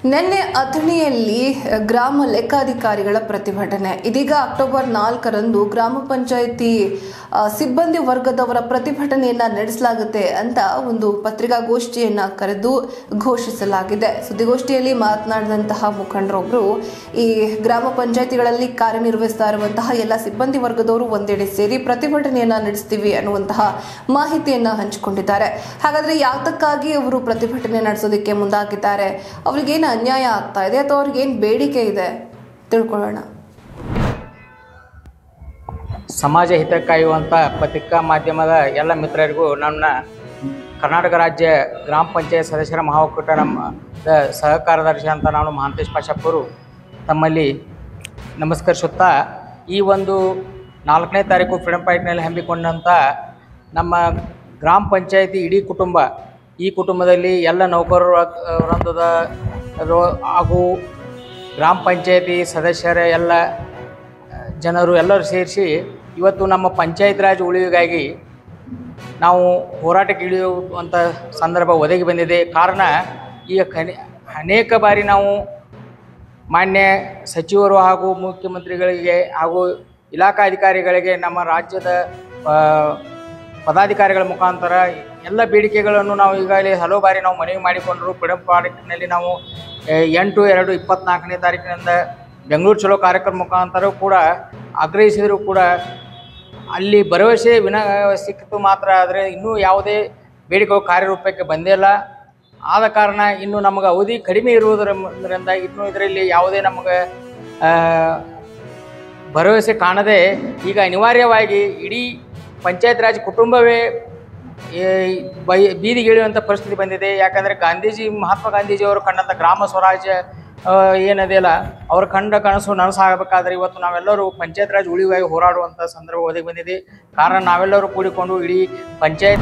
ನಿನ್ನೆ ಅಥಣಿಯಲ್ಲಿ ಗ್ರಾಮ ಲೆಕ್ಕಾಧಿಕಾರಿಗಳ ಪ್ರತಿಭಟನೆ ಇದೀಗ ಅಕ್ಟೋಬರ್ ನಾಲ್ಕರಂದು ಗ್ರಾಮ ಪಂಚಾಯಿತಿ ಆ, ಸಿಬ್ಬಂದಿ ವರ್ಗದವರ ಪ್ರತಿಭಟನೆಯನ್ನ ನಡೆಸಲಾಗುತ್ತೆ ಅಂತ ಒಂದು ಪತ್ರಿಕಾಗೋಷ್ಠಿಯನ್ನ ಕರೆದು ಘೋಷಿಸಲಾಗಿದೆ ಸುದ್ದಿಗೋಷ್ಠಿಯಲ್ಲಿ ಮಾತನಾಡಿದಂತಹ ಮುಖಂಡರೊಬ್ಬರು ಈ ಗ್ರಾಮ ಪಂಚಾಯಿತಿಗಳಲ್ಲಿ ಕಾರ್ಯನಿರ್ವಹಿಸ್ತಾ ಇರುವಂತಹ ಎಲ್ಲ ಸಿಬ್ಬಂದಿ ವರ್ಗದವರು ಒಂದೆಡೆ ಸೇರಿ ಪ್ರತಿಭಟನೆಯನ್ನ ನಡೆಸ್ತೀವಿ ಅನ್ನುವಂತಹ ಮಾಹಿತಿಯನ್ನ ಹಂಚಿಕೊಂಡಿದ್ದಾರೆ ಹಾಗಾದ್ರೆ ಯಾತಕ್ಕಾಗಿ ಅವರು ಪ್ರತಿಭಟನೆ ನಡೆಸೋದಕ್ಕೆ ಮುಂದಾಗಿದ್ದಾರೆ ಅವ್ರಿಗೇನು ಅನ್ಯಾಯ ಆಗ್ತಾ ಇದೆ ಅಥವಾ ಅವ್ರಿಗೇನು ಬೇಡಿಕೆ ಇದೆ ತಿಳ್ಕೊಳ್ಳೋಣ ಸಮಾಜ ಹಿತ ಕಾಯುವಂಥ ಪತ್ರಿಕಾ ಮಾಧ್ಯಮದ ಎಲ್ಲ ಮಿತ್ರರಿಗೂ ನನ್ನ ಕರ್ನಾಟಕ ರಾಜ್ಯ ಗ್ರಾಮ ಪಂಚಾಯತ್ ಸದಸ್ಯರ ಮಹಾಒಕ್ಕೂಟ ನಮ್ಮ ದ ಸಹ ಕಾರ್ಯದರ್ಶಿ ಅಂತ ನಾನು ಮಹಾಂತೇಶ್ ಪಾಶಪ್ಪರು ತಮ್ಮಲ್ಲಿ ನಮಸ್ಕರಿಸುತ್ತಾ ಈ ಒಂದು ನಾಲ್ಕನೇ ತಾರೀಕು ಫ್ರೀಡಂ ಪಾರ್ಕ್ನಲ್ಲಿ ಹಮ್ಮಿಕೊಂಡಂಥ ನಮ್ಮ ಗ್ರಾಮ ಪಂಚಾಯತಿ ಇಡೀ ಕುಟುಂಬ ಈ ಕುಟುಂಬದಲ್ಲಿ ಎಲ್ಲ ನೌಕರರ ವೃಂದದ ರೋ- ಹಾಗೂ ಗ್ರಾಮ ಪಂಚಾಯತಿ ಸದಸ್ಯರ ಎಲ್ಲ ಜನರು ಎಲ್ಲರೂ ಸೇರಿಸಿ ಇವತ್ತು ನಮ್ಮ ಪಂಚಾಯತ್ ರಾಜ್ ಉಳಿವಿಗಾಗಿ ನಾವು ಹೋರಾಟಕ್ಕೆ ಇಳಿಯುವಂಥ ಸಂದರ್ಭ ಒದಗಿ ಬಂದಿದೆ ಕಾರಣ ಈಗ ಕನಿ ಅನೇಕ ಬಾರಿ ನಾವು ಮಾನ್ಯ ಸಚಿವರು ಹಾಗೂ ಮುಖ್ಯಮಂತ್ರಿಗಳಿಗೆ ಹಾಗೂ ಇಲಾಖಾ ಅಧಿಕಾರಿಗಳಿಗೆ ನಮ್ಮ ರಾಜ್ಯದ ಆ, ಪದಾಧಿಕಾರಿಗಳ ಮುಖಾಂತರ ಎಲ್ಲ ಬೇಡಿಕೆಗಳನ್ನು ನಾವು ಈಗಾಗಲೇ ಹಲವು ಬಾರಿ ನಾವು ಮನವಿ ಮಾಡಿಕೊಂಡರು ಫ್ರೀಡಂ ಪಾರ್ಕ್ನಲ್ಲಿ ನಾವು ಆ, ಎಂಟು ಎರಡು ಇಪ್ಪತ್ನಾಲ್ಕನೇ ತಾರೀಕಿನಿಂದ ಬೆಂಗಳೂರು ಚಲೋ ಕಾರ್ಯಕ್ರಮ ಮುಖಾಂತರ ಕೂಡ ಆಗ್ರಹಿಸಿದರೂ ಕೂಡ ಅಲ್ಲಿ ಭರವಸೆ ವಿನ ಸಿಕ್ಕಿತು ಮಾತ್ರ ಆದರೆ ಇನ್ನೂ ಯಾವುದೇ ಬೇಡಿಕೆಗಳು ಕಾರ್ಯರೂಪಕ್ಕೆ ಬಂದೇ ಇಲ್ಲ ಆದ ಕಾರಣ ಇನ್ನು ನಮಗೆ ಅವಧಿ ಕಡಿಮೆ ಇರುವುದರಿಂದ ಇನ್ನು ಇದರಲ್ಲಿ ಯಾವುದೇ ನಮಗೆ ಆ, ಭರವಸೆ ಕಾಣದೆ ಈಗ ಅನಿವಾರ್ಯವಾಗಿ ಇಡೀ ಪಂಚಾಯತ್ ರಾಜ್ ಕುಟುಂಬವೇ ಈ ಬೈ ಬೀದಿಗಿಳಿಯುವಂಥ ಪರಿಸ್ಥಿತಿ ಬಂದಿದೆ ಯಾಕಂದರೆ ಗಾಂಧೀಜಿ ಮಹಾತ್ಮ ಗಾಂಧೀಜಿಯವರು ಕಂಡಂಥ ಗ್ರಾಮ ಸ್ವರಾಜ್ಯ ಆ, ಏನಿದೆಯಲ್ಲ ಅವ್ರ ಕಂಡ ಕನಸು ನನಸಾಗಬೇಕಾದ್ರೆ ಇವತ್ತು ನಾವೆಲ್ಲರೂ ಪಂಚಾಯತ್ ರಾಜ್ ಉಳಿವಾಗಿ ಹೋರಾಡುವಂಥ ಸಂದರ್ಭ ಒದಗಿ ಬಂದಿದೆ ಕಾರಣ ನಾವೆಲ್ಲರೂ ಕೂಡಿಕೊಂಡು ಇಡೀ ಪಂಚಾಯತ್